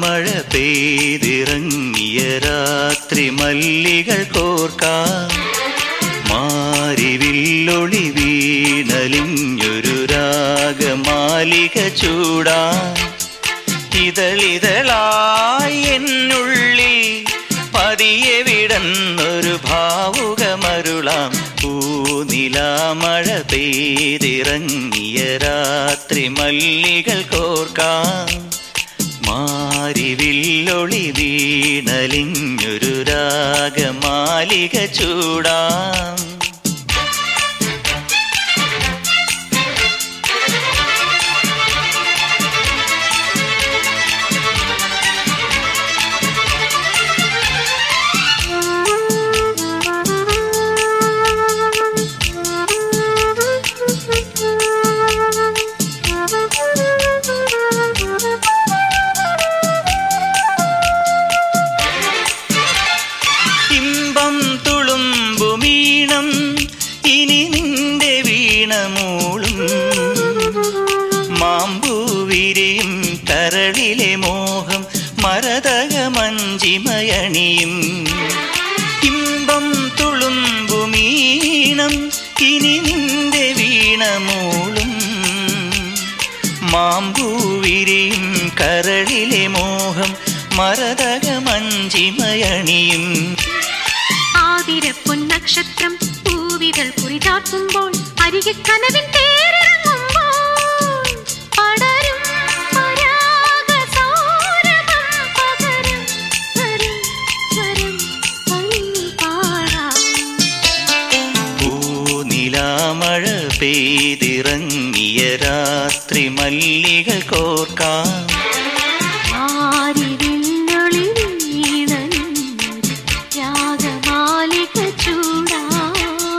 നീലാമഴ പെയ്തിറങ്ങിയ രാത്രി മല്ലികൾ കോർക്കാം മാരിവില്ലൊളി വീണലിഞ്ഞൊരു രാഗമാലിക ചൂടാൻ ഇതളിതളായി എന്നുള്ളിൽ പതിയെ വിടന്നൊരു ഭാവുകമരുളാം പൂനിലാമഴ പെയ്തിറങ്ങിയ രാത്രി മല്ലികൾ കോർക്കാം മാരിവില്ലൊളി വീണലിഞ്ഞൊരു രാഗമാലിക ചൂടാം ഇമ്പം തുളുമ്പുമീണം ഇനി നിന്റെ വീണമൂളും മാമ്പൂവിരിയും കരളിലെ മോഹം മരതക മഞ്ചിമയണിയും ഇമ്പം തുളുമ്പുമീണം ഇനി നിന്റെ വീണമൂളും മാമ്പൂവിരിയും കരളിലെ മോഹം മരതക മഞ്ചിമയണിയും ആതിരപ്പൊൻ നക്ഷത്രം പൂവികൾ കുറിചാർത്തുമ്പോൾ അരികെ കനവിൻ തേരിറങ്ങുമ്പോൾ പടരും പരാഗസൗരഭം പകരും വരും വരും വരും പാടാം പൂനിലാമഴ പെയ്തിറങ്ങിയ രാത്രി മല്ലികൾ കോർക്കാം ആരിവില്ലൊളി വീണലിഞ്ഞൊരു രാഗമാലിക ചൂടാം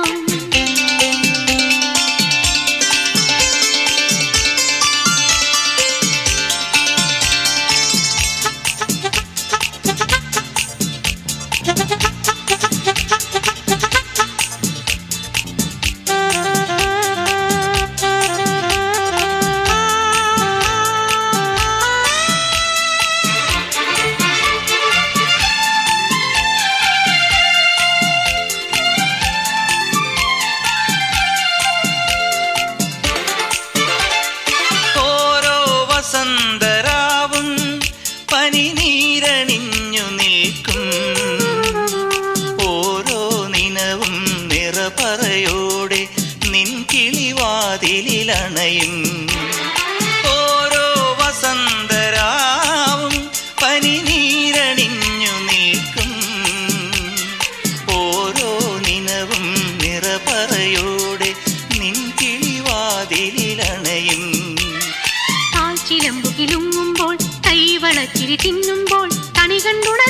ഓരോ വസന്തരാവും പനിനീരണിഞ്ഞു നിൽക്കും ഓരോ നിനവും നിറപറയോടെ നിൻ കിളിവാതിലണയും ഓരോ വസന്തരാവും പനിനീരണിഞ്ഞു നിൽക്കും ഓരോ നിനവും നിറപറയോടെ നിൻ കിളിവാതിലണയും കാൽച്ചിലമ്പു കിലുങ്ങുമ്പോൾ കൈവളച്ചിരി തിന്നുമ്പോൾ കണി കണ്ടുണ